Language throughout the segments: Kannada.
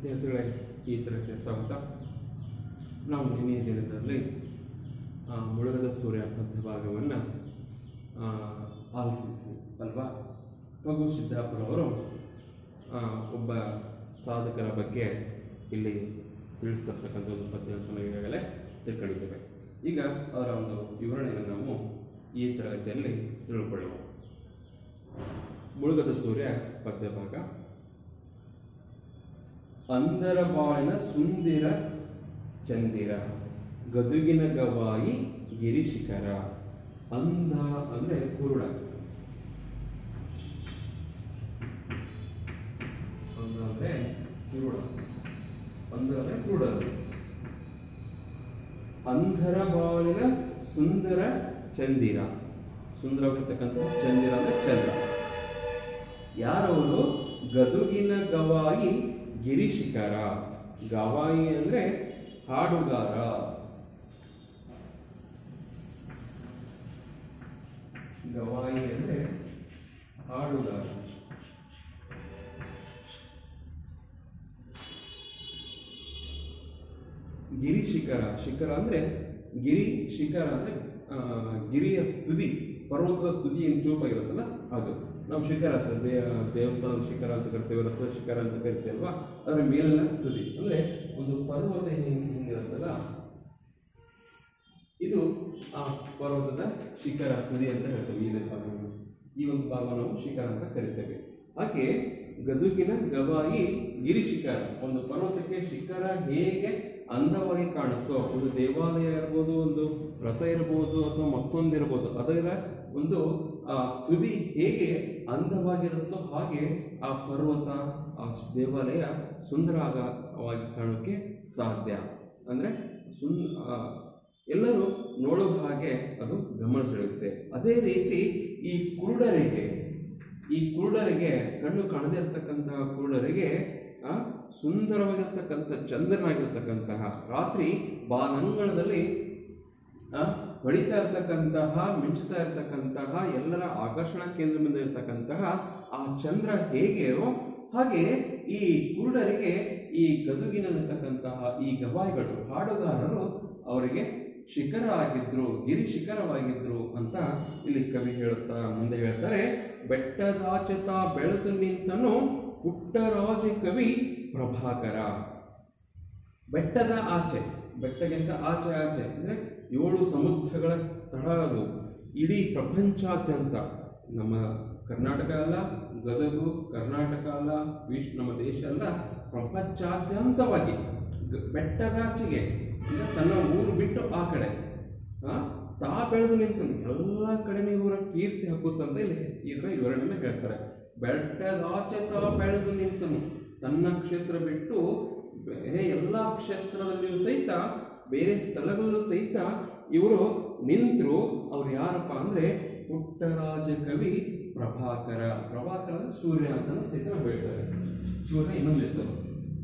ವಿದ್ಯಾರ್ಥಿಗಳೇ ಈ ತರಕ್ಕೆ ಸ್ವಾಗತ ನಾವು ನಿನ್ನೆಯ ದಿನದಲ್ಲಿ ಆ, ಮುಳುಗದ ಸೂರ್ಯ ಪದ್ಯಭಾಗವನ್ನು ಆಲಿಸಿದ್ವಿ ಅಲ್ವಾ ಪಗು ಸಿದ್ದಾಪುರವರು ಆ, ಒಬ್ಬ ಸಾಧಕರ ಬಗ್ಗೆ ಇಲ್ಲಿ ತಿಳಿಸ್ತಿರ್ತಕ್ಕಂಥ ಒಂದು ಪದ್ಯ ಅಂತ ನಾವು ಈಗಾಗಲೇ ತಿಳ್ಕೊಂಡಿದ್ದೇವೆ ಈಗ ಅವರ ಒಂದು ವಿವರಣೆಯನ್ನು ನಾವು ಈ ತರಗತಿಯಲ್ಲಿ ತಿಳ್ಕೊಳ್ಳುವ ಮುಳುಗದ ಸೂರ್ಯ ಪದ್ಯಭಾಗ ಅಂದರ ಬಾಳಿನ ಸುಂದಿರ ಚಂದಿರ ಗದುಗಿನ ಗವಾಯಿ ಗಿರಿಶಿಖರ ಅಂಧ ಅಂದ್ರೆ ಕುರುಡ ಅಂಧ ಅಂದ್ರೆ ಕುರುಡ ಅಂಧ ಅಂದ್ರೆ ಕುರುಡರು ಅಂಧರ ಬಾಳಿನ ಸುಂದರ ಚಂದಿರ ಸುಂದರವಾಗಿರ್ತಕ್ಕಂಥ ಚಂದಿರ ಅಂದ್ರೆ ಚಂದ್ರ ಯಾರವರು ಗದುಗಿನ ಗವಾಯಿ ಗಿರಿಶಿಖರ ಗವಾಯಿ ಅಂದ್ರೆ ಹಾಡುಗಾರ ಗವಾಯಿ ಅಂದ್ರೆ ಹಾಡುಗಾರ ಗಿರಿ ಶಿಖರ ಶಿಖರ ಅಂದ್ರೆ ಗಿರಿ ಶಿಖರ ಅಂದ್ರೆ ಆ, ಗಿರಿಯ ತುದಿ ಪರ್ವತದ ತುದಿ ಏನು ಚೂಪಾಗಿರುತ್ತಲ್ಲ ಅದು ನಾವು ಶಿಖರ ಅಂತ ದೇ- ದೇವಸ್ಥಾನದ ಶಿಖರ ಅಂತ ಕರಿತೇವೆ ರಥದ ಶಿಖರ ಅಂತ ಕರಿತೇವೆ ಅಲ್ವಾ ಅದರ ಮೇಲಿನ ತುದಿ ಅಂದ್ರೆ ಒಂದು ಪರ್ವತ ಹಿಂಗ್ ಹಿಂಗಿರುತ್ತಲ್ಲ ಇದು ಆ ಪರ್ವತದ ಶಿಖರ ತುದಿ ಅಂತ ಹೇಳ್ತೇವೆ ಈ ಭಾಗವನ್ನು ಈ ಒಂದು ಭಾಗ ನಾವು ಶಿಖರ ಅಂತ ಕರಿತೇವೆ ಹಾಗೆ ಗದುಗಿನ ಗವಾಯಿ ಗಿರಿ ಶಿಖರ ಒಂದು ಪರ್ವತಕ್ಕೆ ಶಿಖರ ಹೇಗೆ ಅಂದವಾಗಿ ಕಾಣುತ್ತೋ ಒಂದು ದೇವಾಲಯ ಇರ್ಬೋದು ಒಂದು ರಥ ಇರ್ಬೋದು ಅಥವಾ ಮತ್ತೊಂದು ಇರ್ಬೋದು ಅದರ ಒಂದು ಆ ತುದಿ ಹೇಗೆ ಅಂದವಾಗಿರುತ್ತೋ ಹಾಗೆ ಆ ಪರ್ವತ ಆ ದೇವಾಲಯ ಸುಂದರವಾಗಿ ಕಾಣೋಕ್ಕೆ ಸಾಧ್ಯ ಅಂದ್ರೆ ಸುನ್ ಆ, ಎಲ್ಲರೂ ನೋಡೋ ಹಾಗೆ ಅದು ಗಮನ ಸೆಳೆಯುತ್ತೆ ಅದೇ ರೀತಿ ಈ ಕುರುಡರಿಗೆ ಈ ಕುರುಡರಿಗೆ ಕಣ್ಣು ಕಾಣದೇ ಇರತಕ್ಕಂತಹ ಕುರುಡರಿಗೆ ಆ, ಸುಂದರವಾಗಿರ್ತಕ್ಕಂಥ ಚಂದ್ರನಾಗಿರ್ತಕ್ಕಂತಹ ರಾತ್ರಿ ಬಾನಂಗಳದಲ್ಲಿ ಆ, ಹೊಳಿತಾ ಇರ್ತಕ್ಕಂತಹ ಮಿಂಚುತ್ತಾ ಇರ್ತಕ್ಕಂತಹ ಎಲ್ಲರ ಆಕರ್ಷಣಾ ಕೇಂದ್ರದಿಂದ ಇರ್ತಕ್ಕಂತಹ ಆ ಚಂದ್ರ ಹೇಗೆಯೋ ಹಾಗೆ ಈ ಕುರುಡರಿಗೆ ಈ ಗದುಗಿನಲ್ಲಿರ್ತಕ್ಕಂತಹ ಈ ಗವಾಯಿಗಳು ಹಾಡುಗಾರರು ಅವರಿಗೆ ಶಿಖರ ಆಗಿದ್ರು ಗಿರಿ ಶಿಖರವಾಗಿದ್ರು ಅಂತ ಇಲ್ಲಿ ಕವಿ ಹೇಳುತ್ತಾ ಮುಂದೆ ಹೇಳ್ತಾರೆ ಬೆಟ್ಟದಾಚತ ಬೆಳೆದು ನಿಂತನು ಪುಟ್ಟರಾಜ ಕವಿ ಪ್ರಭಾಕರ ಬೆಟ್ಟದ ಆಚೆ ಬೆಟ್ಟಗಿಂತ ಆಚೆ ಆಚೆ ಅಂದ್ರೆ ಏಳು ಸಮುದ್ರಗಳ ತಳ ಅದು ಇಡೀ ಪ್ರಪಂಚಾದ್ಯಂತ ನಮ್ಮ ಕರ್ನಾಟಕ ಅಲ್ಲ ಗದಗು ಕರ್ನಾಟಕ ಅಲ್ಲ ವಿಶ್ ನಮ್ಮ ದೇಶ ಅಲ್ಲ ಪ್ರಪಂಚಾದ್ಯಂತವಾಗಿ ಗ- ಬೆಟ್ಟದಾಚೆಗೆ ಅಂದ್ರೆ ತನ್ನ ಊರು ಬಿಟ್ಟು ಆ ಕಡೆ ಆ, ತಾ ಬೆಳೆದು ನಿಂತು ಎಲ್ಲ ಕಡೆನೂ ಇವರ ಕೀರ್ತಿ ಹಕ್ಕುತ್ತಂತ ಇಲ್ಲಿ ಇದರ ವಿವರಣೆನ ಹೇಳ್ತಾರೆ ಬೆಟ್ಟದಾಚೆ ತಾ ಬೆಳೆದು ನಿಂತನು ತನ್ನ ಕ್ಷೇತ್ರ ಬಿಟ್ಟು ಬೇರೆ ಎಲ್ಲ ಕ್ಷೇತ್ರದಲ್ಲಿಯೂ ಸಹಿತ ಬೇರೆ ಸ್ಥಳಗಳಲ್ಲೂ ಸಹಿತ ಇವರು ನಿಂತರು ಅವ್ರು ಯಾರಪ್ಪ ಅಂದ್ರೆ ಪುಟ್ಟರಾಜ ಕವಿ ಪ್ರಭಾಕರ ಪ್ರಭಾಕರ ಅಂದ್ರೆ ಸೂರ್ಯ ಅಂತ ಸಹಿತ ನಾವು ಹೇಳ್ತಾರೆ ಸೂರ್ಯ ಇನ್ನೊಂದು ಹೆಸರು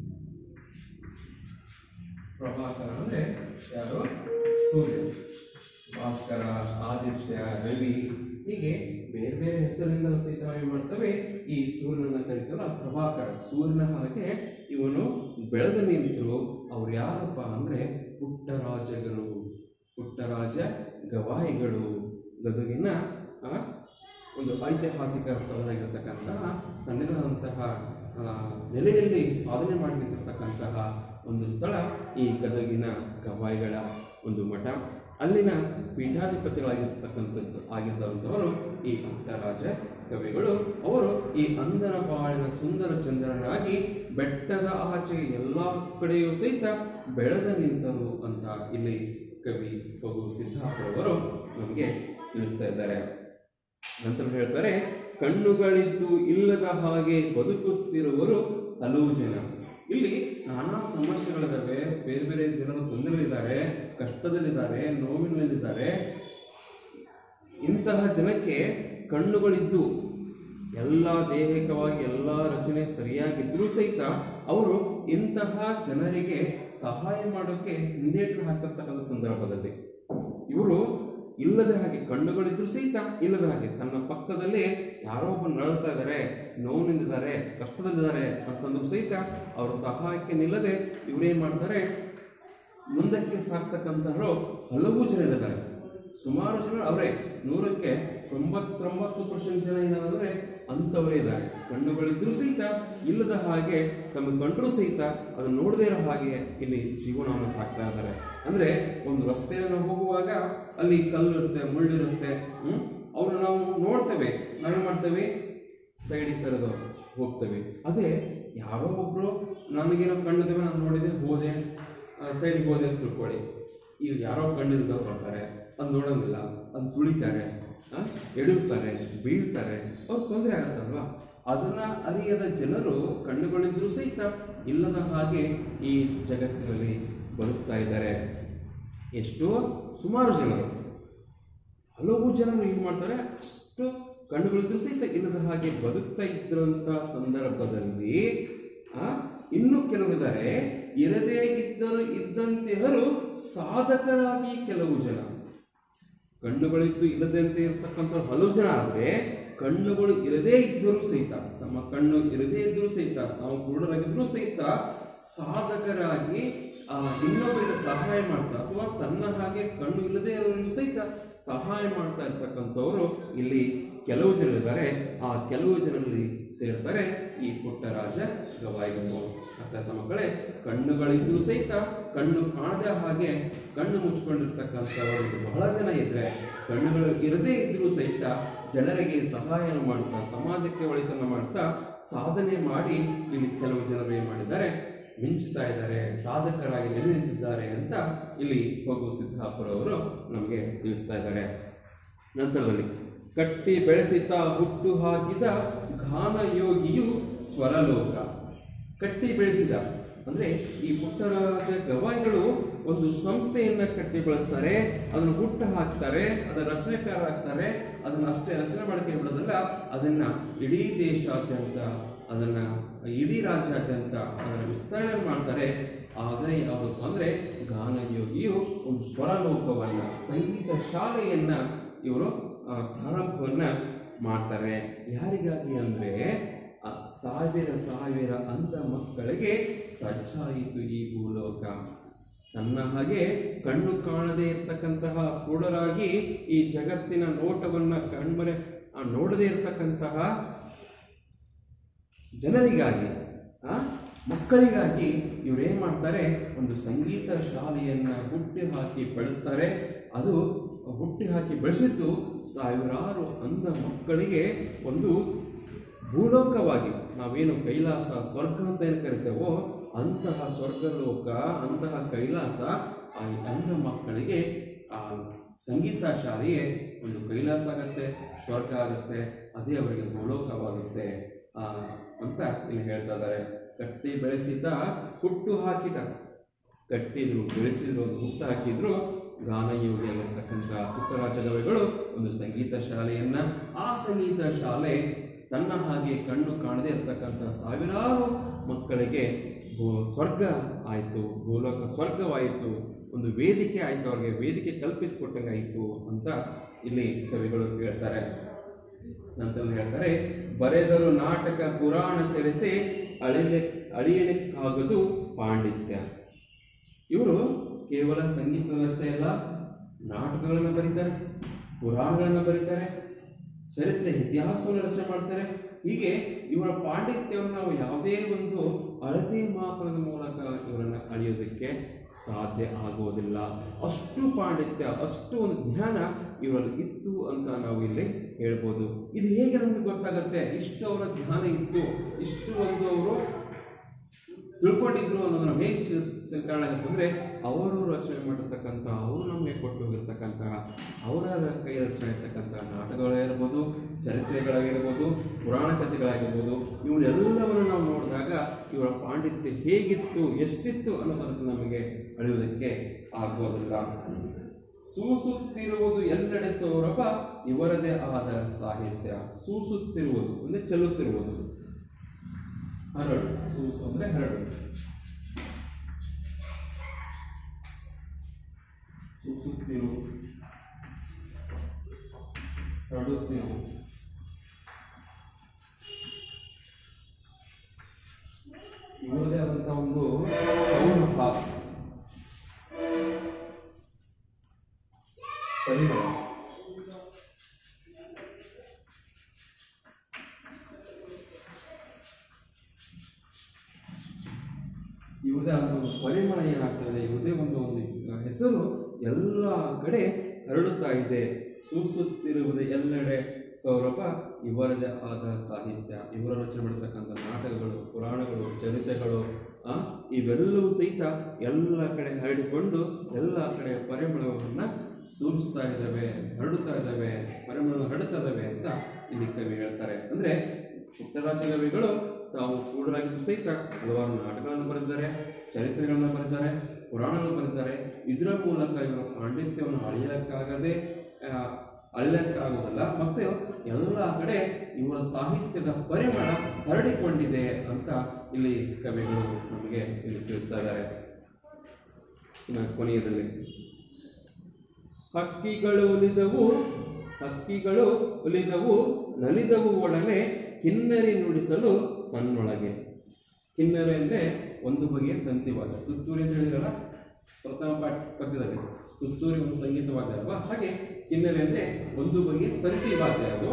ಪ್ರಭಾಕರ ಅಂದ್ರೆ ಯಾರು ಸೂರ್ಯ ಭಾಸ್ಕರ ಆದಿತ್ಯ ರವಿ ಹೀಗೆ ಬೇರೆ ಬೇರೆ ಹೆಸರಿಂದ ಸಹಿತ ನಾವು ಏನ್ ಮಾಡ್ತೇವೆ ಈ ಸೂರ್ಯನನ್ನ ಕರಿತೇವಲ್ಲ ಪ್ರಭಾಕರ ಸೂರ್ಯನ ಹಾಗೆ ಇವನು ಬೆಳೆದು ನಿಂತರು ಅವ್ರು ಯಾರಪ್ಪ ಅಂದ್ರೆ ಪುಟ್ಟರಾಜಗಳು ಪುಟ್ಟರಾಜ ಗವಾಯಿಗಳು ಗದುಗಿನ ಆ, ಒಂದು ಐತಿಹಾಸಿಕ ಸ್ಥಳದಾಗಿರ್ತಕ್ಕಂತಹ ತನ್ನದಾದಂತಹ ಆ, ನೆಲೆಯಲ್ಲಿ ಸಾಧನೆ ಮಾಡಿ ನಿಂತಿರ್ತಕ್ಕಂತಹ ಒಂದು ಸ್ಥಳ ಈ ಗದಗಿನ ಗವಾಯಿಗಳ ಒಂದು ಮಠ ಅಲ್ಲಿನ ಪೀಠಾಧಿಪತಿಗಳಾಗಿರ್ತಕ್ಕಂಥದ್ದು ಆಗಿದ್ದಂಥವರು ಈ ಪುಟ್ಟರಾಜ ಕವಿಗಳು ಅವರು ಈ ಅಂದರ ಬಾಳಿನ ಸುಂದರ ಚಂದ್ರನಾಗಿ ಬೆಟ್ಟದ ಆಚೆ ಎಲ್ಲ ಕಡೆಯೂ ಸಹಿತ ಬೆಳೆದ ನಿಂತರು ಅಂತ ಇಲ್ಲಿ ಕವಿ ಪಗು ಸಿದ್ದಾಪುರವರು ನಮಗೆ ತಿಳಿಸ್ತಾ ಇದ್ದಾರೆ ನಂತರ ಹೇಳ್ತಾರೆ ಕಣ್ಣುಗಳಿದ್ದು ಇಲ್ಲದ ಹಾಗೆ ಬದುಕುತ್ತಿರುವರು ಹಲವು ಜನ ಇಲ್ಲಿ ನಾನಾ ಸಮಸ್ಯೆಗಳಿದ್ದಾವೆ ಬೇರೆ ಬೇರೆ ಜನರು ತೊಂದರೆಗಳಿದ್ದಾರೆ ಕಷ್ಟದಲ್ಲಿದ್ದಾರೆ ನೋವಿನಲ್ಲಿದ್ದಾರೆ ಇಂತಹ ಜನಕ್ಕೆ ಕಣ್ಣುಗಳಿದ್ದು ಎಲ್ಲ ದೈಹಿಕವಾಗಿ ಎಲ್ಲ ರಚನೆ ಸರಿಯಾಗಿದ್ರೂ ಸಹಿತ ಅವರು ಇಂತಹ ಜನರಿಗೆ ಸಹಾಯ ಮಾಡೋಕೆ ಹಿಂದೇಟು ಹಾಕಿರ್ತಕ್ಕಂಥ ಸಂದರ್ಭದಲ್ಲಿ ಇವರು ಇಲ್ಲದ ಹಾಗೆ ಕಣ್ಣುಗಳಿದ್ರು ಸಹಿತ ಇಲ್ಲದ ಹಾಗೆ ತನ್ನ ಪಕ್ಕದಲ್ಲಿ ಯಾರೋ ಒಬ್ಬ ನರಳ್ತಾ ಇದ್ದಾರೆ ನೋವಿನಿಂದಿದ್ದಾರೆ ಕಷ್ಟದಲ್ಲಿದ್ದಾರೆ ಅಂತಂದ್ರು ಸಹಿತ ಅವರ ಸಹಾಯಕ್ಕೆ ನಿಲ್ಲದೆ ಇವರೇನ್ ಮಾಡ್ತಾರೆ ಮುಂದಕ್ಕೆ ಸಾಕ್ತಕ್ಕಂಥವರು ಹಲವು ಜನ ಇದ್ದಾರೆ ಸುಮಾರು ಜನ ಅವರೇ ನೂರಕ್ಕೆ ತೊಂಬತ್ತೊಂಬತ್ತು ಪರ್ಸೆಂಟ್ ಜನ ಏನಂದ್ರೆ ಅಂಥವರೇ ಇದ್ದಾರೆ ಕಣ್ಣುಗಳಿದ್ರೂ ಸಹಿತ ಇಲ್ಲದ ಹಾಗೆ ತಮಗೆ ಕಂಡ್ರೂ ಸಹಿತ ಅದನ್ನು ನೋಡದೇ ಇರೋ ಹಾಗೆ ಇಲ್ಲಿ ಜೀವನವನ್ನು ಸಾಕ್ತಾ ಇದ್ದಾರೆ ಅಂದ್ರೆ ಒಂದು ರಸ್ತೆಯನ್ನು ಹೋಗುವಾಗ ಅಲ್ಲಿ ಕಲ್ಲು ಇರುತ್ತೆ ಮುಳ್ಳಿರುತ್ತೆ ಹ್ಮ್ ಅವ್ರನ್ನ ನಾವು ನೋಡ್ತೇವೆ ನಾವೇನ್ ಮಾಡ್ತೇವೆ ಸೈಡಿಗೆ ಸರಿದು ಹೋಗ್ತೇವೆ ಅದೇ ಯಾರೋ ಒಬ್ರು ನನಗೇನೋ ಕಣ್ಣಿದ್ದೇವೆ ನಾನು ನೋಡಿದೆ ಹೋದೆ ಸೈಡಿಗೆ ಹೋದೆ ಅಂತ ತಿಳ್ಕೊಳ್ಳಿ ಈಗ ಯಾರೋ ಕಣ್ಣಿದ್ದವ್ರು ಬರ್ತಾರೆ ಅದು ನೋಡೋಂಗಿಲ್ಲ ಅದು ತುಳಿತಾರೆ ಆ, ಎಡುತ್ತಾರೆ ಬೀಳ್ತಾರೆ ಅವ್ರು ತೊಂದರೆ ಆಗತ್ತಲ್ವಾ ಅದನ್ನ ಅರಿಯದ ಜನರು ಕಣ್ಣುಗಳಿದ್ರೂ ಸಹಿತ ಇಲ್ಲದ ಹಾಗೆ ಈ ಜಗತ್ತಿನಲ್ಲಿ ಬದುಕ್ತಾ ಇದ್ದಾರೆ ಎಷ್ಟೋ ಸುಮಾರು ಜನರು ಹಲವು ಜನರು ಏನು ಮಾಡ್ತಾರೆ ಅಷ್ಟು ಕಣ್ಣುಗಳಿದ್ರು ಸಹಿತ ಇಲ್ಲದ ಹಾಗೆ ಬದುಕ್ತಾ ಇದ್ರಂತ ಸಂದರ್ಭದಲ್ಲಿ ಆ ಇನ್ನು ಕೆಲವಿದ್ದಾರೆ ಇರದೇ ಇದ್ದರು ಇದ್ದಂತೆಯರು ಸಾಧಕರಾಗಿ ಕೆಲವು ಜನ ಕಣ್ಣುಗಳಿದ್ದು ಇಲ್ಲದಂತೆ ಇರತಕ್ಕಂಥ ಹಲವು ಜನ ಆದರೆ ಕಣ್ಣುಗಳು ಇರದೇ ಇದ್ದರೂ ಸಹಿತ ನಮ್ಮ ಕಣ್ಣು ಇರದೇ ಇದ್ದರೂ ಸಹಿತ ನಾವು ಕುರುಡರಾಗಿದ್ರೂ ಸಹಿತ ಸಾಧಕರಾಗಿ ಆ ಇನ್ನೊಬ್ಬರಿಗೆ ಸಹಾಯ ಮಾಡ್ತಾ ಅಥವಾ ತನ್ನ ಹಾಗೆ ಕಣ್ಣು ಇಲ್ಲದೇ ಇರೋರಿಗೂ ಸಹಿತ ಸಹಾಯ ಮಾಡ್ತಾ ಇರ್ತಕ್ಕಂಥವ್ರು ಇಲ್ಲಿ ಕೆಲವು ಜನರಿದ್ದಾರೆ ಆ ಕೆಲವು ಜನರಲ್ಲಿ ಸೇರ್ತಾರೆ ಈ ಪುಟ್ಟರಾಜ ಗವಾಯಿಗಳು ಅರ್ಥಾತ್ ಮಕ್ಕಳೇ ಕಣ್ಣುಗಳಿದ್ದು ಸಹಿತ ಕಣ್ಣು ಕಾಣದ ಹಾಗೆ ಕಣ್ಣು ಮುಚ್ಕೊಂಡಿರ್ತಕ್ಕಂಥವರು ಬಹಳ ಜನ ಇದ್ರೆ ಕಣ್ಣುಗಳು ಇರದೇ ಇದ್ರೂ ಸಹಿತ ಜನರಿಗೆ ಸಹಾಯ ಮಾಡ್ತಾ ಸಮಾಜಕ್ಕೆ ಒಳಿತನ್ನ ಮಾಡ್ತಾ ಸಾಧನೆ ಮಾಡಿ ಇಲ್ಲಿ ಕೆಲವು ಜನರು ಏನ್ ಮಾಡಿದ್ದಾರೆ ಮಿಂಚ್ತಾ ಇದ್ದಾರೆ ಸಾಧಕರಾಗಿ ನೆಲೆ ನಿಂತಿದ್ದಾರೆ ಅಂತ ಇಲ್ಲಿ ಹೋಗು ಸಿದ್ದಾಪುರ ಅವರು ನಮಗೆ ತಿಳಿಸ್ತಾ ಇದ್ದಾರೆ ನಂತರದಲ್ಲಿ ಕಟ್ಟಿ ಬೆಳೆಸಿತ ಹುಟ್ಟು ಹಾಕಿದ ಘಾನ ಯೋಗಿಯು ಸ್ವರಲೋಕ ಕಟ್ಟಿ ಬೆಳೆಸಿದ ಅಂದ್ರೆ ಈ ಪುಟ್ಟರಾಜ ಗವಾಯಿಗಳು ಒಂದು ಸಂಸ್ಥೆಯನ್ನ ಕಟ್ಟಿ ಬೆಳೆಸ್ತಾರೆ ಅದನ್ನು ಹುಟ್ಟು ಹಾಕ್ತಾರೆ ಅದರ ರಚನೆಕಾರರಾಗ್ತಾರೆ ಅದನ್ನ ಅಷ್ಟೇ ರಚನೆ ಮಾಡಕ್ಕೆ ಬಿಡೋದಲ್ಲ ಅದನ್ನ ಇಡೀ ದೇಶಾದ್ಯಂತ ಅದನ್ನ ಇಡೀ ರಾಜ್ಯಾದ್ಯಂತ ಅದನ್ನ ವಿಸ್ತರಣೆ ಮಾಡ್ತಾರೆ ಆದರೆ ಯಾವುದು ಅಂದ್ರೆ ಗಾನಯೋಗಿಯು ಒಂದು ಸ್ವರಲೋಕವನ್ನ ಸಂಗೀತ ಶಾಲೆಯನ್ನ ಇವರು ಆ, ಪ್ರಾರಂಭವನ್ನ ಮಾಡ್ತಾರೆ ಯಾರಿಗಾಗಿ ಅಂದ್ರೆ ಆ, ಸಾವಿರ ಸಾವಿರ ಅಂಧ ಮಕ್ಕಳಿಗೆ ಸಜ್ಜಾಯಿತು ಈ ಭೂಲೋಕ ತನ್ನ ಹಾಗೆ ಕಣ್ಣು ಕಾಣದೇ ಇರ್ತಕ್ಕಂತಹ ಕುರುಡರಾಗಿ ಈ ಜಗತ್ತಿನ ನೋಟವನ್ನ ಕಣ್ಮರೆ ಆ, ನೋಡದೇ ಇರ್ತಕ್ಕಂತಹ ಜನರಿಗಾಗಿ ಆ, ಮಕ್ಕಳಿಗಾಗಿ ಇವ್ರು ಏನ್ ಮಾಡ್ತಾರೆ ಒಂದು ಸಂಗೀತ ಶಾಲೆಯನ್ನ ಹುಟ್ಟಿ ಹಾಕಿ ಬೆಳೆಸ್ತಾರೆ ಅದು ಹುಟ್ಟಿ ಹಾಕಿ ಬೆಳೆಸಿದ್ದು ಸಾವಿರಾರು ಅಂಧ ಮಕ್ಕಳಿಗೆ ಒಂದು ಭೂಲೋಕವಾಗಿ ನಾವೇನು ಕೈಲಾಸ ಸ್ವರ್ಗ ಅಂತ ಏನು ಕರಿತೇವೋ ಅಂತಹ ಸ್ವರ್ಗಲೋಕ ಅಂತಹ ಕೈಲಾಸ ಆ ಅಂಧ ಮಕ್ಕಳಿಗೆ ಆ ಸಂಗೀತ ಶಾಲೆಯೇ ಒಂದು ಕೈಲಾಸ ಆಗತ್ತೆ ಸ್ವರ್ಗ ಆಗುತ್ತೆ ಅದೇ ಅವರಿಗೆ ಭೂಲೋಕವಾಗುತ್ತೆ ಆ, ಅಂತ ಇಲ್ಲಿ ಹೇಳ್ತಾ ಇದ್ದಾರೆ ಕಟ್ಟಿ ಬೆಳೆಸಿದ ಹುಟ್ಟು ಹಾಕಿದ ಕಟ್ಟಿದ್ರು ಬೆಳೆಸಿದ್ರು ಒಂದು ಹುಟ್ಟು ಹಾಕಿದ್ರು ಗಾನಯೋಗಿಯಾಗಿರ್ತಕ್ಕಂಥ ಪುಟ್ಟರಾಜಗವಿಗಳು ಒಂದು ಸಂಗೀತ ಶಾಲೆಯನ್ನ ಆ ಸಂಗೀತ ಶಾಲೆ ತನ್ನ ಹಾಗೆ ಕಣ್ಣು ಕಾಣದೇ ಇರತಕ್ಕಂಥ ಸಾವಿರಾರು ಮಕ್ಕಳಿಗೆ ಭೂ- ಸ್ವರ್ಗ ಆಯಿತು ಭೂಲೋಕ ಸ್ವರ್ಗವಾಯಿತು ಒಂದು ವೇದಿಕೆ ಆಯಿತು ಅವ್ರಿಗೆ ವೇದಿಕೆ ಕಲ್ಪಿಸಿಕೊಟ್ಟಂಗಾಯಿತು ಅಂತ ಇಲ್ಲಿ ಕವಿಗಳು ಹೇಳ್ತಾರೆ ನಂತರ ಹೇಳ್ತಾರೆ ಬರೆದರು ನಾಟಕ ಪುರಾಣ ಚರಿತೆ ಅಳಿಲೆ ಅಳಿಯಲಿಕ್ಕಾಗದು ಪಾಂಡಿತ್ಯ ಇವರು ಕೇವಲ ಸಂಗೀತದಷ್ಟೇ ಅಲ್ಲ ನಾಟಕಗಳನ್ನು ಬರೀತಾರೆ ಪುರಾಣಗಳನ್ನು ಬರೀತಾರೆ ಚರಿತ್ರೆ ಇತಿಹಾಸವನ್ನು ರಚನೆ ಮಾಡ್ತಾರೆ ಹೀಗೆ ಇವರ ಪಾಂಡಿತ್ಯವನ್ನು ನಾವು ಯಾವುದೇ ಒಂದು ಅಳತೆ ಮಾಪನದ ಮೂಲಕ ಇವರನ್ನು ಅಳಿಯೋದಕ್ಕೆ ಸಾಧ್ಯ ಆಗೋದಿಲ್ಲ ಅಷ್ಟು ಪಾಂಡಿತ್ಯ ಅಷ್ಟು ಒಂದು ಜ್ಞಾನ ಇವರಲ್ಲಿ ಇತ್ತು ಅಂತ ನಾವು ಇಲ್ಲಿ ಹೇಳ್ಬೋದು ಇದು ಹೇಗೆ ನಮಗೆ ಗೊತ್ತಾಗುತ್ತೆ ಇಷ್ಟು ಅವರ ಜ್ಞಾನ ಇತ್ತು ಇಷ್ಟು ಒಂದು ಅವರು ತಿಳ್ಕೊಂಡಿದ್ರು ಅನ್ನೋದನ್ನ ಹೇಗೆ ಸಿ- ಕಾರಣ ಅಂತಂದ್ರೆ ಅವರು ರಚನೆ ಮಾಡಿರ್ತಕ್ಕಂಥ ಅವರು ನಮಗೆ ಕೊಟ್ಟು ಹೋಗಿರ್ತಕ್ಕಂತಹ ಅವರ ಕೈ ರಚನೆ ಇರ್ತಕ್ಕಂಥ ನಾಟಕಗಳಾಗಿರ್ಬೋದು ಚರಿತ್ರೆಗಳಾಗಿರ್ಬೋದು ಪುರಾಣ ಕಥೆಗಳಾಗಿರ್ಬೋದು ಇವನ್ನೆಲ್ಲವನ್ನು ನಾವು ನೋಡಿದಾಗ ಇವರ ಪಾಂಡಿತ್ಯ ಹೇಗಿತ್ತು ಎಷ್ಟಿತ್ತು ಅನ್ನೋದನ್ನು ನಮಗೆ ಅಳೆಯುವುದಕ್ಕೆ ಆಗೋದಿಲ್ಲ ಸೂಸುತ್ತಿರುವುದು ಎಲ್ಲೆಡೆ ಸೌರಭ ಇವರದೇ ಆದ ಸಾಹಿತ್ಯ ಸೂಸುತ್ತಿರುವುದು ಅಂದ್ರೆ ಚೆಲ್ಲುತ್ತಿರುವುದು ಹರಡು ಸೂಸು ಅಂದ್ರೆ ಹರಡು ಸೂಸುತ್ತಿರು ಹರಡುತ್ತೀನಿ ಇವರದೇ ಆದಂತಹ ಒಂದು ಸಮೂಹ ಪರಿಮಳ ಇವುದೇ ಆದ ಒಂದು ಪರಿಮಳ ಏನಾಗ್ತದೆ ಇವುದೇ ಒಂದು ಒಂದು ಹೆಸರು ಎಲ್ಲ ಕಡೆ ಹರಡುತ್ತಾ ಇದೆ ಸೂಸುತ್ತಿರುವುದೇ ಎಲ್ಲೆಡೆ ಸೌರಭ ಇವರದೇ ಆದ ಸಾಹಿತ್ಯ ಇವರ ರಚನೆ ಮಾಡಿರ್ತಕ್ಕಂಥ ನಾಟಕಗಳು ಪುರಾಣಗಳು ಚರಿತ್ರೆಗಳು ಆ, ಇವೆಲ್ಲವೂ ಸಹಿತ ಎಲ್ಲ ಕಡೆ ಹರಡಿಕೊಂಡು ಎಲ್ಲ ಕಡೆ ಪರಿಮಳವನ್ನು ಸೂಚಿಸ್ತಾ ಇದ್ದಾವೆ ಹರಡುತ್ತಾ ಇದ್ದಾವೆ ಪರಿಮಳ ಹರಡುತ್ತಾ ಇದ್ದಾವೆ ಅಂತ ಇಲ್ಲಿ ಕವಿ ಹೇಳ್ತಾರೆ ಅಂದ್ರೆ ಪುಟ್ಟರಾಜ ಕವಿಗಳು ತಾವು ಕೂಡರಾಗಿದ್ದು ಸಹಿತ ಹಲವಾರು ನಾಟಕಗಳನ್ನು ಬರೆದಿದ್ದಾರೆ ಚರಿತ್ರೆಗಳನ್ನು ಬರೆದಿದ್ದಾರೆ ಪುರಾಣಗಳನ್ನು ಬರೆದಿದ್ದಾರೆ ಇದರ ಮೂಲಕ ಇವರ ಪಾಂಡಿತ್ಯವನ್ನು ಅಳೆಯಲಿಕ್ಕಾಗದೆ ಆ, ಅಳೆಯಲಿಕ್ಕಾಗೋದಲ್ಲ ಮತ್ತೆ ಎಲ್ಲ ಕಡೆ ಇವರ ಸಾಹಿತ್ಯದ ಪರಿಮಳ ಹರಡಿಕೊಂಡಿದೆ ಅಂತ ಇಲ್ಲಿ ಕವಿಗಳು ನಮಗೆ ಇಲ್ಲಿ ತಿಳಿಸ್ತಾ ಇದ್ದಾರೆ ಇನ್ನು ಕೊನೆಯದಲ್ಲಿ ಹಕ್ಕಿಗಳು ಒಲಿದವು ಹಕ್ಕಿಗಳು ಒಲಿದವು ನಲಿದವು ಒಡನೆ ಕಿನ್ನರಿ ನುಡಿಸಲು ತನ್ನೊಳಗೆ ಕಿನ್ನರಿ ಅಂದರೆ ಒಂದು ಬಗೆಯ ತಂತಿವಾದ ತುತ್ತೂರಿ ಅಂತ ಹೇಳಿದ್ರಲ್ಲ ಪ್ರಥಮ ಪಾಠ ಪದ್ಯದಲ್ಲಿ ತುತ್ತೂರಿ ಒಂದು ಸಂಗೀತವಾದ್ಯ ಅಲ್ವಾ ಹಾಗೆ ಕಿನ್ನರಿ ಅಂದರೆ ಒಂದು ಬಗೆಯ ತಂತಿವಾದ್ಯ ಅದು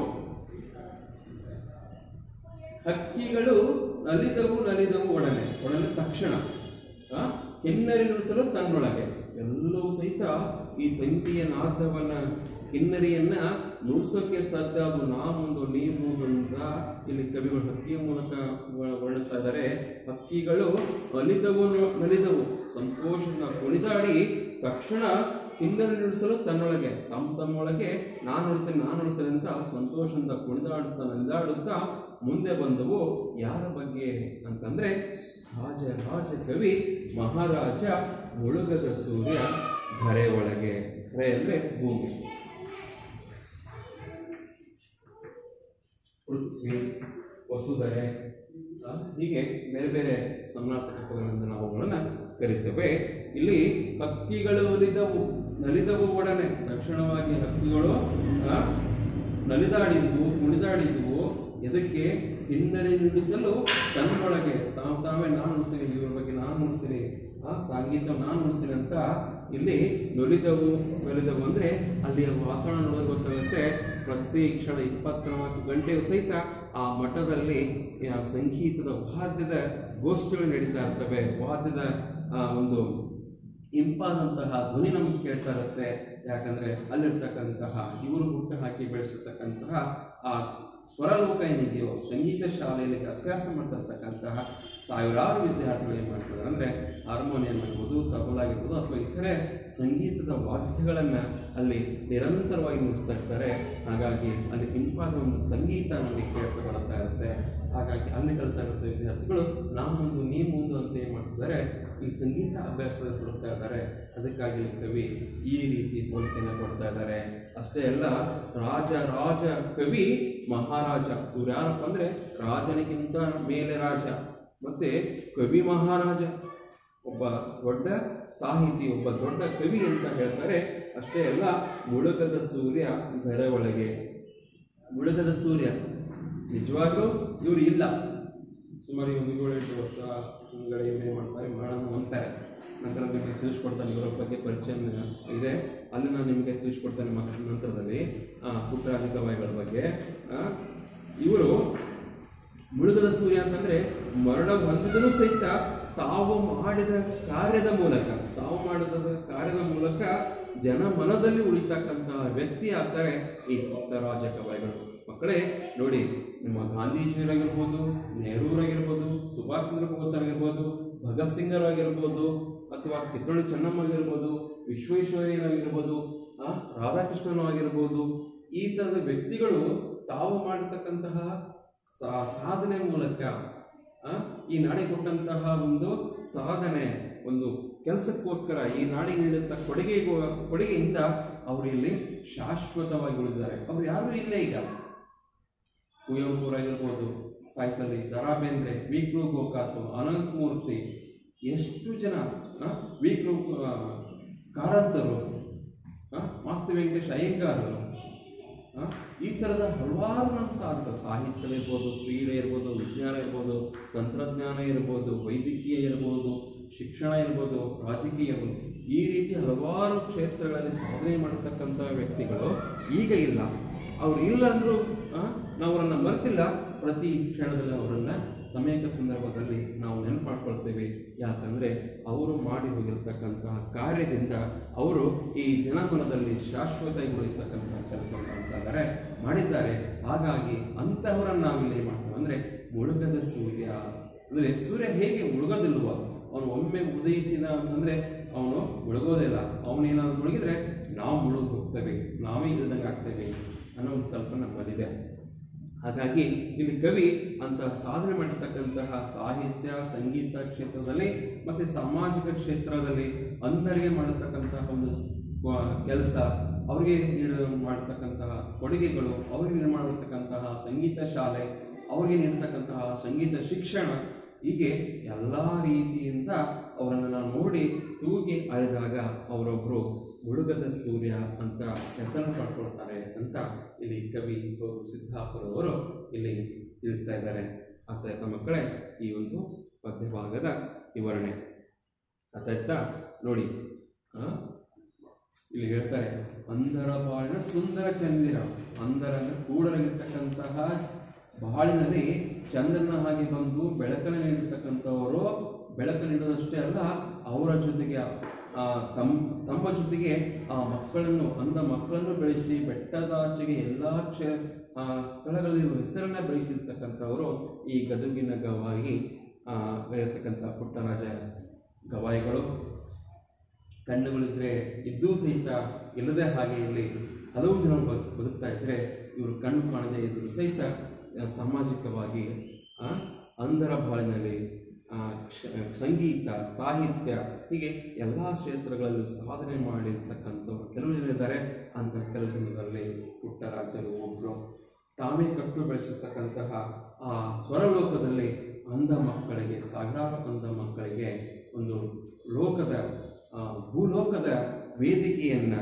ಹಕ್ಕಿಗಳು ನಲಿದವು ನಲಿದವು ಒಡನೆ ಒಡನೆ ತಕ್ಷಣ ಆ, ಕಿನ್ನರಿ ನುಡಿಸಲು ತನ್ನೊಳಗೆ ಎಲ್ಲವೂ ಸಹಿತ ಈ ತಂತಿಯ ನಾದವನ್ನ ಕಿನ್ನರಿಯನ್ನ ನುಡಿಸೋಕೆ ಸಾಧ್ಯ ಅದು ನಾ ಮುಂದು ನೀ ಮುಂದು ಅಂತ ಇಲ್ಲಿ ಕವಿಗಳು ಹಕ್ಕಿಯ ಮೂಲಕ ವ- ವರ್ಣಿಸ್ತಾ ಇದ್ದಾರೆ ಹಕ್ಕಿಗಳು ನಲಿದವು ನಲಿದವು ಸಂತೋಷದಿಂದ ಕುಣಿದಾಡಿ ತಕ್ಷಣ ಕಿನ್ನರಿ ನುಡಿಸಲು ತನ್ನೊಳಗೆ ತಮ್ಮ ತಮ್ಮೊಳಗೆ ನಾನು ನುಡಿಸ್ತೇನೆ ನಾನು ನುಡಿಸ್ತೇನೆ ಅಂತ ಸಂತೋಷದಿಂದ ಕುಣಿದಾಡುತ್ತಾ ನಲಿದಾಡುತ್ತಾ ಮುಂದೆ ಬಂದವು ಯಾರ ಬಗ್ಗೆ ಅಂತಂದ್ರೆ ರಾಜ ರಾಜ ಕವಿ ಮಹಾರಾಜ ಮುಳುಗದ ಸೂರ್ಯ ಧರೆ ಒಳಗೆ ಧರೆ ಅಂದ್ರೆ ಭೂಮಿ ಪೃಥ್ವಿ ವಸುಧರೆ ಆ, ಹೀಗೆ ಬೇರೆ ಬೇರೆ ಸಮ್ರಾಟಕ ಪದಗಳಿಂದ ನಾವು ಅವುಗಳನ್ನ ಕರಿತೇವೆ ಇಲ್ಲಿ ಹಕ್ಕಿಗಳು ಒಲಿದವು ನಲಿದವು ಒಡನೆ ತಕ್ಷಣವಾಗಿ ಹಕ್ಕಿಗಳು ಆ, ನಲಿದಾಡಿದ್ವು ಕುಣಿದಾಡಿದ್ವು ಎದಕ್ಕೆ ಕಿನ್ನರಿ ನುಡಿಸಲು ತನ್ನೊಳಗೆ ತಾವು ತಾವೇ ನಾನು ನುಡಿಸ್ತೀನಿ ಇವ್ರ ಬಗ್ಗೆ ನಾನು ನುಡಿಸ್ತೀನಿ ಆ ಸಂಗೀತ ನಾನು ನುಡಿಸ್ತೀನಿ ಅಂತ ಇಲ್ಲಿ ನುಲಿದವು ನಲಿದವು ಅಂದ್ರೆ ಅಲ್ಲಿಯ ವಾತಾವರಣ ನೋಡೋದು ಗೊತ್ತಾಗುತ್ತೆ ಪ್ರತಿ ಕ್ಷಣ ಇಪ್ಪತ್ನಾಲ್ಕು ಗಂಟೆಯು ಸಹಿತ ಆ ಮಠದಲ್ಲಿ ಆ ಸಂಗೀತದ ವಾದ್ಯದ ಗೋಷ್ಠಿಗಳು ನಡೀತಾ ಇರ್ತವೆ ವಾದ್ಯದ ಆ ಒಂದು ಇಂಪಾದಂತಹ ಧ್ವನಿ ನಮಗೆ ಕೇಳ್ತಾ ಇರುತ್ತೆ ಯಾಕಂದ್ರೆ ಅಲ್ಲಿರ್ತಕ್ಕಂತಹ ಇವರು ಹುಟ್ಟು ಹಾಕಿ ಬೆಳೆಸಿರ್ತಕ್ಕಂತಹ ಆ ಸ್ವರಲೋಕ ಏನಿದೆಯೋ ಸಂಗೀತ ಶಾಲೆಯಲ್ಲಿ ಅಭ್ಯಾಸ ಮಾಡ್ತಿರ್ತಕ್ಕಂತಹ ಸಾವಿರಾರು ವಿದ್ಯಾರ್ಥಿಗಳು ಏನು ಮಾಡ್ತಾರೆ ಅಂದ್ರೆ ಹಾರ್ಮೋನಿಯಂ ಆಗಿರ್ಬೋದು ತಬಲ ಆಗಿರ್ಬೋದು ಅಥವಾ ಇತರೆ ಸಂಗೀತದ ವಾದ್ಯಗಳನ್ನ ಅಲ್ಲಿ ನಿರಂತರವಾಗಿ ನುಡಿಸ್ತಾ ಇರ್ತಾರೆ ಹಾಗಾಗಿ ಅಲ್ಲಿ ಇಂಪಾದ ಒಂದು ಸಂಗೀತ ನಮಗೆ ಕೇಳ್ತಾ ಬರ್ತಾ ಇರುತ್ತೆ ಹಾಗಾಗಿ ಅಲ್ಲಿ ಕಲಿತಾ ಇರುತ್ತೆ ವಿದ್ಯಾರ್ಥಿಗಳು ನಾ ಮುಂದು ನೀ ಮುಂದು ಅಂತ ಏನು ಮಾಡ್ತಿದ್ದಾರೆ ಈ ಸಂಗೀತ ಅಭ್ಯಾಸದ ಕೊಡ್ತಾ ಇದ್ದಾರೆ ಅದಕ್ಕಾಗಿ ಕವಿ ಈ ರೀತಿ ಹೋಲಿಕೆಯನ್ನು ಕೊಡ್ತಾ ಇದ್ದಾರೆ ಅಷ್ಟೇ ಅಲ್ಲ ರಾಜ ರಾಜ ಕವಿ ಮಹಾರಾಜ ಇವ್ರು ಯಾರಪ್ಪ ಅಂದ್ರೆ ರಾಜನಿಗಿಂತ ಮೇಲೆ ರಾಜ ಮತ್ತೆ ಕವಿ ಮಹಾರಾಜ ಒಬ್ಬ ದೊಡ್ಡ ಸಾಹಿತಿ ಒಬ್ಬ ದೊಡ್ಡ ಕವಿ ಅಂತ ಹೇಳ್ತಾರೆ ಅಷ್ಟೇ ಅಲ್ಲ ಮುಳುಗದ ಸೂರ್ಯ ಧರೆ ಒಳಗೆ ಮುಳುಗದ ಸೂರ್ಯ ನಿಜವಾಗ್ಲೂ ಇವರು ಇಲ್ಲ ಸುಮಾರು ಒಂದು ಏಳು ಎಂಟು ವರ್ಷ ಹಿಂದ್ಗಡೆ ಇವ್ರು ಏನು ಮಾಡ್ತಾರೆ ಮಾಡೋಣ ಅಂತಾರೆ ನಂತರ ನಿಮಗೆ ತಿಳಿಸ್ಕೊಡ್ತಾನೆ ಇವರ ಬಗ್ಗೆ ಪರಿಚಯ ಇದೆ ಅಲ್ಲಿ ನಾನು ನಿಮಗೆ ತಿಳಿಸ್ಕೊಡ್ತೇನೆ ಮಕ್ಕ ನಂತರದಲ್ಲಿ ಆ, ಪುಟ್ಟರಾಜ ಗವಾಯಿಗಳ ಬಗ್ಗೆ ಇವರು ಮುಳುಗದ ಸೂರ್ಯ ಅಂತಂದ್ರೆ ಮರಣ ಹೊಂದಿದರೂ ಸಹಿತ ತಾವು ಮಾಡಿದ ಕಾರ್ಯದ ಮೂಲಕ ತಾವು ಮಾಡಿದ ಕಾರ್ಯದ ಮೂಲಕ ಜನ ಮನದಲ್ಲಿ ಉಳಿತಕ್ಕಂತಹ ವ್ಯಕ್ತಿ ಆಗ್ತಾರೆ ಈ ಪುಟ್ಟರಾಜ ಕವಾಯಿಗಳು ಮಕ್ಕಳೇ ನೋಡಿ ನಿಮ್ಮ ಗಾಂಧೀಜಿಯವರಾಗಿರ್ಬೋದು ನೆಹರೂರಾಗಿರ್ಬೋದು ಸುಭಾಷ್ ಚಂದ್ರ ಬೋಸ್ ಆಗಿರ್ಬೋದು ಭಗತ್ ಸಿಂಗರ್ ಆಗಿರ್ಬೋದು ಅಥವಾ ಕಿತ್ತೂರು ಚೆನ್ನಮ್ಮಗಿರ್ಬೋದು ವಿಶ್ವೇಶ್ವರಯ್ಯನಾಗಿರ್ಬೋದು ಆ, ರಾಧಾಕೃಷ್ಣನು ಆಗಿರ್ಬೋದು ಈ ಥರದ ವ್ಯಕ್ತಿಗಳು ತಾವು ಮಾಡಿರ್ತಕ್ಕಂತಹ ಸಾ- ಸಾಧನೆ ಮೂಲಕ ಆ, ಈ ನಾಡಿಗೆ ಕೊಟ್ಟಂತಹ ಒಂದು ಸಾಧನೆ ಒಂದು ಕೆಲಸಕ್ಕೋಸ್ಕರ ಈ ನಾಡಿಗೆ ನೀಡಿದಂಥ ಕೊಡುಗೆ ಕೊಡುಗೆಯಿಂದ ಅವರು ಇಲ್ಲಿ ಶಾಶ್ವತವಾಗಿ ಉಳಿದಿದ್ದಾರೆ ಅವರು ಯಾರು ಇಲ್ಲೇ ಈಗ ಕುವೆಂಪುರಾಗಿರ್ಬೋದು ಸಾಹಿತ್ಯದಲ್ಲಿ ದರಾ ಬೇಂದ್ರೆ ವಿ ಕೃ ಗೋಕಾತು ಅನಂತ ಮೂರ್ತಿ ಎಷ್ಟು ಜನ ಆ, ವಿ ಕೃ ಆ, ಕಾರಂತರು ಆ, ಮಾಸ್ತಿ ವೆಂಕಟೇಶ್ ಅಯ್ಯಂಗಾರರು ಆ, ಈ ಥರದ ಹಲವಾರು ನಮ್ಮ ಸಾಧಕ ಸಾಹಿತ್ಯ ಇರ್ಬೋದು ಕ್ರೀಡೆ ಇರ್ಬೋದು ವಿಜ್ಞಾನ ಇರ್ಬೋದು ತಂತ್ರಜ್ಞಾನ ಇರ್ಬೋದು ವೈದ್ಯಕೀಯ ಇರ್ಬೋದು ಶಿಕ್ಷಣ ಇರ್ಬೋದು ರಾಜಕೀಯ ಇರ್ಬೋದು ಈ ರೀತಿ ಹಲವಾರು ಕ್ಷೇತ್ರಗಳಲ್ಲಿ ಸಾಧನೆ ಮಾಡತಕ್ಕಂಥ ವ್ಯಕ್ತಿಗಳು ಈಗ ಇಲ್ಲ ಅವ್ರು ಇಲ್ಲ ಅಂದರೂ ನಾವು ಅವರನ್ನು ಮರೆತಿಲ್ಲ ಪ್ರತಿ ಕ್ಷಣದಲ್ಲಿ ಅವರನ್ನು ಸಮಯಕ ಸಂದರ್ಭದಲ್ಲಿ ನಾವು ನೆನಪು ಮಾಡ್ಕೊಳ್ತೇವೆ ಯಾಕಂದರೆ ಅವರು ಮಾಡಿ ಹೋಗಿರ್ತಕ್ಕಂತಹ ಕಾರ್ಯದಿಂದ ಅವರು ಈ ಜನಮನದಲ್ಲಿ ಶಾಶ್ವತವಾಗಿ ಉಳಿತಕ್ಕಂತಹ ಕೆಲಸ ಮಾಡ್ತಾ ಇದ್ದಾರೆ ಮಾಡಿದ್ದಾರೆ ಹಾಗಾಗಿ ಅಂತಹವರನ್ನು ನಾವಿಲ್ಲಿ ಏನು ಮಾಡ್ತೇವೆ ಅಂದರೆ ಮುಳುಗದ ಸೂರ್ಯ ಅಂದರೆ ಸೂರ್ಯ ಹೇಗೆ ಮುಳುಗೋದಿಲ್ವ ಅವನು ಒಮ್ಮೆ ಉದಯಿಸಿದ ಅಂತಂದರೆ ಅವನು ಮುಳುಗೋದಿಲ್ಲ ಅವನೇನಾದ್ರು ಮುಳುಗಿದ್ರೆ ನಾವು ಮುಳುಗಿ ಹೋಗ್ತೇವೆ ನಾವೇ ಇಲ್ದಂಗೆ ಆಗ್ತೇವೆ ಅನ್ನೋ ಒಂದು ಕಲ್ಪನೆ ನಮ್ಮಲ್ಲಿದೆ ಹಾಗಾಗಿ ಇಲ್ಲಿ ಕವಿ ಅಂತ ಸಾಧನೆ ಮಾಡಿರ್ತಕ್ಕಂತಹ ಸಾಹಿತ್ಯ ಸಂಗೀತ ಕ್ಷೇತ್ರದಲ್ಲಿ ಮತ್ತೆ ಸಾಮಾಜಿಕ ಕ್ಷೇತ್ರದಲ್ಲಿ ಅಂಧರಿಗೆ ಮಾಡತಕ್ಕಂತಹ ಒಂದು ಕೆಲಸ ಅವರಿಗೆ ನೀಡ ಮಾಡತಕ್ಕಂತಹ ಕೊಡುಗೆಗಳು ಅವರಿಗೆ ನೀಡ ಮಾಡತಕ್ಕಂತಹ ಸಂಗೀತ ಶಾಲೆ ಅವರಿಗೆ ನೀಡತಕ್ಕಂತಹ ಸಂಗೀತ ಶಿಕ್ಷಣ ಹೀಗೆ ಎಲ್ಲ ರೀತಿಯಿಂದ ಅವರನ್ನು ನಾವು ನೋಡಿ ತೂಗಿ ಅಳೆದಾಗ ಅವರೊಬ್ಬರು ಮುಳುಗದ ಸೂರ್ಯ ಅಂತ ಹೆಸರು ಪಡ್ಕೊಳ್ತಾರೆ ಅಂತ ಇಲ್ಲಿ ಕವಿ ಗೌರವ ಸಿದ್ದಾಪುರವರು ಇಲ್ಲಿ ತಿಳಿಸ್ತಾ ಇದ್ದಾರೆ ಅರ್ಥಾಯ್ತಾ ಮಕ್ಕಳೇ ಈ ಒಂದು ಪದ್ಯಭಾಗದ ವಿವರಣೆ ಅರ್ಥಾಯ್ತಾ ನೋಡಿ ಆ, ಇಲ್ಲಿ ಹೇಳ್ತಾರೆ ಅಂಧರ ಬಾಳಿನ ಸುಂದರ ಚಂದಿರ ಅಂಧರನ್ನ ಕೂಡಲಿರ್ತಕ್ಕಂತಹ ಬಾಳಿನಲ್ಲಿ ಚಂದ್ರನ ಹಾಗೆ ಬಂದು ಬೆಳಕನ್ನು ನೀಡಿರ್ತಕ್ಕಂಥವರು ಬೆಳಕು ನೀಡೋದಷ್ಟೇ ಅಲ್ಲ ಅವರ ಜೊತೆಗೆ ಆ, ತಮ್ಮ ತಮ್ಮ ಜೊತೆಗೆ ಆ ಮಕ್ಕಳನ್ನು ಅಂಧ ಮಕ್ಕಳನ್ನು ಬೆಳೆಸಿ ಬೆಟ್ಟದಾಚೆಗೆ ಎಲ್ಲ ಕ್ಷ ಆ, ಸ್ಥಳಗಳಲ್ಲಿ ಹೆಸರನ್ನ ಬೆಳೆಸಿರ್ತಕ್ಕಂಥವರು ಈ ಗದಗಿನ ಗವಾಯಿ ಆ, ಇರತಕ್ಕಂಥ ಪುಟ್ಟರಾಜ ಗವಾಯಿಗಳು ಕಣ್ಣುಗಳಿದ್ರೆ ಇದ್ದೂ ಸಹಿತ ಇಲ್ಲದೆ ಹಾಗೆ ಇಲ್ಲಿ ಹಲವು ಜನ ಬ- ಬದುಕ್ತಾ ಇದ್ರೆ ಇವರು ಕಣ್ಣು ಕಾಣದೆ ಇದ್ರು ಸಹಿತ ಆ, ಸಾಮಾಜಿಕವಾಗಿ ಆ, ಅಂಧರ ಬಾಳಿನಲ್ಲಿ ಆ, ಕ್ಷ- ಸಂಗೀತ ಸಾಹಿತ್ಯ ಹೀಗೆ ಎಲ್ಲ ಕ್ಷೇತ್ರಗಳಲ್ಲೂ ಸಾಧನೆ ಮಾಡಿರ್ತಕ್ಕಂಥವ್ರು ಕೆಲವು ಜನ ಇದ್ದಾರೆ ಅಂತ ಕೆಲವು ಜನರಲ್ಲಿ ಪುಟ್ಟರಾಜರು ಒಬ್ಬರು ತಾವೇ ಕಟ್ಟು ಬೆಳೆಸಿರ್ತಕ್ಕಂತಹ ಆ ಸ್ವರಲೋಕದಲ್ಲಿ ಅಂಧ ಮಕ್ಕಳಿಗೆ ಸಾವಿರಾರು ಅಂಧ ಮಕ್ಕಳಿಗೆ ಒಂದು ಲೋಕದ ಆ, ಭೂಲೋಕದ ವೇದಿಕೆಯನ್ನ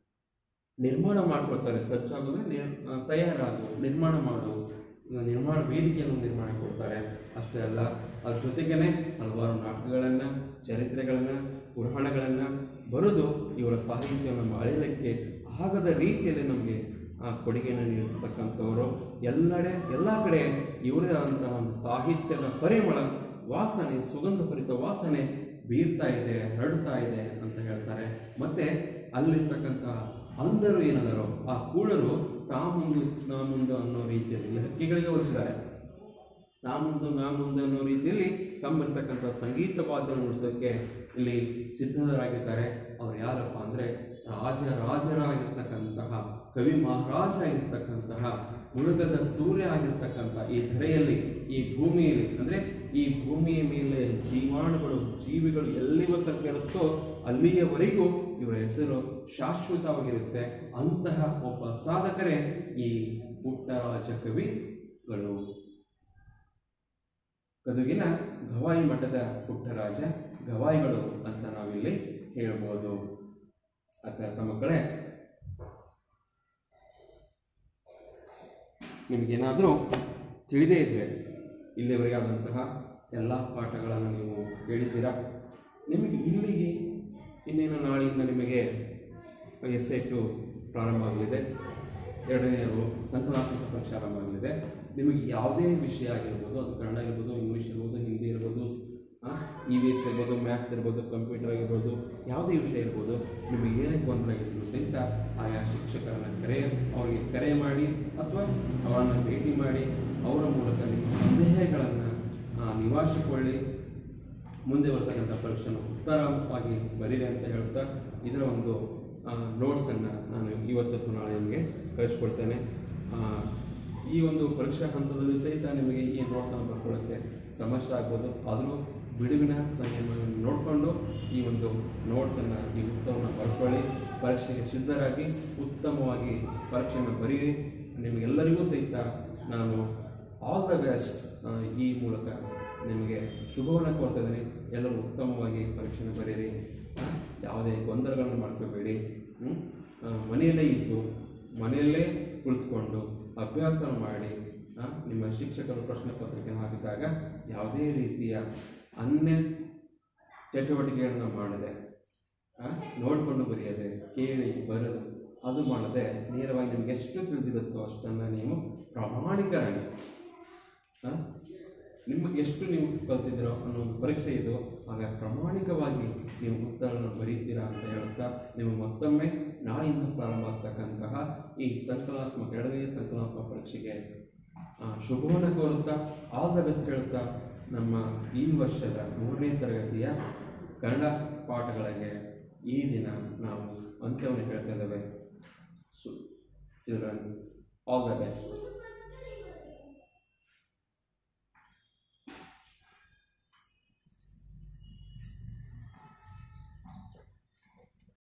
ನಿರ್ಮಾಣ ಮಾಡ್ಕೊಳ್ತಾರೆ ಸಜ್ಜಾಗೋದ್ರೆ ನಿರ್ ಆ, ತಯಾರಾಗು ನಿರ್ಮಾಣ ಮಾಡು ಆ, ನಿರ್ಮಾಣ ವೇದಿಕೆಯನ್ನು ನಿರ್ಮಾಣ ಕೊಡ್ತಾರೆ ಅಷ್ಟೇ ಅಲ್ಲ ಅದ್ರ ಜೊತೆಗೇನೆ ಹಲವಾರು ನಾಟಕಗಳನ್ನು ಚರಿತ್ರೆಗಳನ್ನು ಪುರಾಣಗಳನ್ನು ಬರೆದು ಇವರ ಸಾಹಿತ್ಯವನ್ನು ಅಳೆಯಲಿಕ್ಕೆ ಆಗದ ರೀತಿಯಲ್ಲಿ ನಮಗೆ ಆ ಕೊಡುಗೆಯನ್ನು ನೀಡಿರ್ತಕ್ಕಂಥವರು ಎಲ್ಲೆಡೆ ಎಲ್ಲ ಕಡೆ ಇವರೇ ಆದಂತಹ ಒಂದು ಸಾಹಿತ್ಯದ ಪರಿಮಳ ವಾಸನೆ ಸುಗಂಧ ಭರಿತ ವಾಸನೆ ಬೀರ್ತಾ ಇದೆ ಹರಡ್ತಾ ಇದೆ ಅಂತ ಹೇಳ್ತಾರೆ ಮತ್ತೆ ಅಲ್ಲಿರ್ತಕ್ಕಂಥ ಅಂಧರು ಏನದಾರೋ ಆ ಕೂಳರು ತಾ ಮುಂದು ನಾ ಮುಂದು ಅನ್ನೋ ರೀತಿಯಲ್ಲಿ ಹಕ್ಕಿಗಳಿಗೆ ಹೋಲಿಸಿದ್ದಾರೆ ತಾ ಮುಂದು ನಾ ಮುಂದೆ ಅನ್ನೋ ರೀತಿಯಲ್ಲಿ ತಮ್ಮಿರ್ತಕ್ಕಂಥ ಸಂಗೀತ ವಾದ್ಯ ನುಡಿಸೋಕ್ಕೆ ಇಲ್ಲಿ ಸಿದ್ಧರಾಗಿದ್ದಾರೆ ಅವ್ರು ಯಾರಪ್ಪ ಅಂದರೆ ರಾಜ ರಾಜರಾಗಿರ್ತಕ್ಕಂತಹ ಕವಿ ಮಹಾರಾಜ ಆಗಿರ್ತಕ್ಕಂತಹ ಮುಳುಗದ ಸೂರ್ಯ ಆಗಿರ್ತಕ್ಕಂಥ ಈ ಧರೆಯಲ್ಲಿ ಈ ಭೂಮಿಯಲ್ಲಿ ಅಂದರೆ ಈ ಭೂಮಿಯ ಮೇಲೆ ಜೀವಾಣುಗಳು ಜೀವಿಗಳು ಎಲ್ಲಿವ ತನಕ ಇರುತ್ತೋ ಅಲ್ಲಿಯವರೆಗೂ ಇವರ ಹೆಸರು ಶಾಶ್ವತವಾಗಿರುತ್ತೆ ಅಂತಹ ಒಬ್ಬ ಸಾಧಕರೇ ಈ ಪುಟ್ಟರಾಜ ಕವಿಗಳು ಗದುಗಿನ ಗವಾಯಿ ಮಠದ ಪುಟ್ಟರಾಜ ಗವಾಯಿಗಳು ಅಂತ ನಾವಿಲ್ಲಿ ಹೇಳ್ಬೋದು ಅರ್ಥ ಮಕ್ಕಳೇ ನಿಮಗೇನಾದರೂ ತಿಳಿದೇ ಇದ್ರೆ ಇಲ್ಲಿವರೆಗೆ ಆದಂತಹ ಎಲ್ಲ ಪಾಠಗಳನ್ನು ನೀವು ಕೇಳಿದ್ದೀರಾ ನಿಮಗೆ ಇಲ್ಲಿಗೆ ಇನ್ನೇನು ನಾಳೆಯಿಂದ ನಿಮಗೆ ಎಸ್ ಐ ಟು ಪ್ರಾರಂಭ ಆಗಲಿದೆ ಎರಡನೆಯದು ಸಂಕಲನಾತ್ಮಕ ಪರೀಕ್ಷೆ ಆರಂಭ ಆಗಲಿದೆ ನಿಮಗೆ ಯಾವುದೇ ವಿಷಯ ಆಗಿರ್ಬೋದು ಅದು ಕನ್ನಡ ಇರ್ಬೋದು ಇಂಗ್ಲೀಷ್ ಇರ್ಬೋದು ಹಿಂದಿ ಇರ್ಬೋದು ಇ ವಿ ಎಸ್ ಇರ್ಬೋದು ಮ್ಯಾಥ್ಸ್ ಇರ್ಬೋದು ಕಂಪ್ಯೂಟರ್ ಆಗಿರ್ಬೋದು ಯಾವುದೇ ವಿಷಯ ಇರ್ಬೋದು ನಿಮಗೆ ಏನೇ ಗೊಂದಲ ಇದ್ರು ಸಹಿತ ಆಯಾ ಶಿಕ್ಷಕರನ್ನ ಕರೆ ಅವರಿಗೆ ಕರೆ ಮಾಡಿ ಅಥವಾ ಅವರನ್ನು ಭೇಟಿ ಮಾಡಿ ಅವರ ಮೂಲಕ ನಿಮ್ಮ ಸಂದೇಹಗಳನ್ನು ನಿವಾರಿಸಿಕೊಳ್ಳಿ ಮುಂದೆ ಬರ್ತಕ್ಕಂಥ ಪರೀಕ್ಷೆಯನ್ನು ಉತ್ತರವಾಗಿ ಬರೀರಿ ಅಂತ ಹೇಳ್ತಾ ಇದರ ಒಂದು ನೋಟ್ಸನ್ನು ನಾನು ಇವತ್ತು ಅಥವಾ ನಾಳೆ ನಿಮಗೆ ಕಳಿಸ್ಕೊಡ್ತೇನೆ ಆ, ಈ ಒಂದು ಪರೀಕ್ಷಾ ಹಂತದಲ್ಲಿ ಸಹಿತ ನಿಮಗೆ ಈ ನೋಟ್ಸನ್ನು ಬರ್ಕೊಳ್ಳೋಕ್ಕೆ ಸಮಸ್ಯೆ ಆಗ್ಬೋದು ಆದರೂ ಬಿಡುವಿನ ಸಮಯವನ್ನು ನೋಡಿಕೊಂಡು ಈ ಒಂದು ನೋಟ್ಸನ್ನು ಈ ಉತ್ತರವನ್ನು ಬರ್ಕೊಳ್ಳಿ ಪರೀಕ್ಷೆಗೆ ಸಿದ್ಧರಾಗಿ ಉತ್ತಮವಾಗಿ ಪರೀಕ್ಷೆಯನ್ನು ಬರೀರಿ ನಿಮಗೆಲ್ಲರಿಗೂ ಸಹಿತ ನಾನು ಆಲ್ ದ ಬೆಸ್ಟ್ ಈ ಮೂಲಕ ನಿಮಗೆ ಶುಭವನ್ನು ಕೋರ್ತಾ ಇದ್ದೀನಿ ಎಲ್ಲರೂ ಉತ್ತಮವಾಗಿ ಪರೀಕ್ಷೆನ ಬರೀರಿ ಆ, ಯಾವುದೇ ಗೊಂದಲಗಳನ್ನು ಮಾಡ್ಕೋಬೇಡಿ ಹ್ಮ್? ಆ, ಮನೆಯಲ್ಲೇ ಇದ್ದು ಮನೆಯಲ್ಲೇ ಕುಳಿತುಕೊಂಡು ಅಭ್ಯಾಸ ಮಾಡಿ ಆ, ನಿಮ್ಮ ಶಿಕ್ಷಕರು ಪ್ರಶ್ನೆ ಪತ್ರಿಕೆ ಹಾಕಿದಾಗ ಯಾವುದೇ ರೀತಿಯ ಅನ್ಯ ಚಟುವಟಿಕೆಗಳನ್ನು ಮಾಡದೆ ಆ, ನೋಡಿಕೊಂಡು ಬರೆಯದೆ ಕೇಳಿ ಬರೆದು ಅದು ಮಾಡದೆ ನೇರವಾಗಿ ನಿಮ್ಗೆ ಎಷ್ಟು ತಿಳಿದಿರುತ್ತೋ ಅಷ್ಟನ್ನು ನೀವು ಪ್ರಾಮಾಣಿಕರಾಗಿ ಆ, ನಿಮಗೆ ಎಷ್ಟು ನೀವು ಕಲ್ತಿದ್ದೀರೋ ಅನ್ನೋ ಒಂದು ಪರೀಕ್ಷೆ ಇದು ಆಗ ಪ್ರಾಮಾಣಿಕವಾಗಿ ನೀವು ಉತ್ತರವನ್ನು ಬರೀತೀರಾ ಅಂತ ಹೇಳ್ತಾ ನೀವು ಮತ್ತೊಮ್ಮೆ ನಾಳೆಯಿಂದ ಪ್ರಾರಂಭ ಆಗ್ತಕ್ಕಂತಹ ಈ ಸಂಕಲನಾತ್ಮಕ ಎರಡನೇ ಸಂಕಲನಾತ್ಮಕ ಪರೀಕ್ಷೆಗೆ ಆ, ಶುಭವನ್ನು ಕೋರುತ್ತಾ ಆಲ್ ದ ಬೆಸ್ಟ್ ಹೇಳ್ತಾ ನಮ್ಮ ಈ ವರ್ಷದ ಮೂರನೇ ತರಗತಿಯ ಕನ್ನಡ ಪಾಠಗಳಿಗೆ ಈ ದಿನ ನಾವು ಅಂತ್ಯವನ್ನು ಹೇಳ್ತಾ ಇದ್ದೇವೆ ಚಿಲ್ಡ್ರನ್ಸ್ ಆಲ್ ದ ಬೆಸ್ಟ್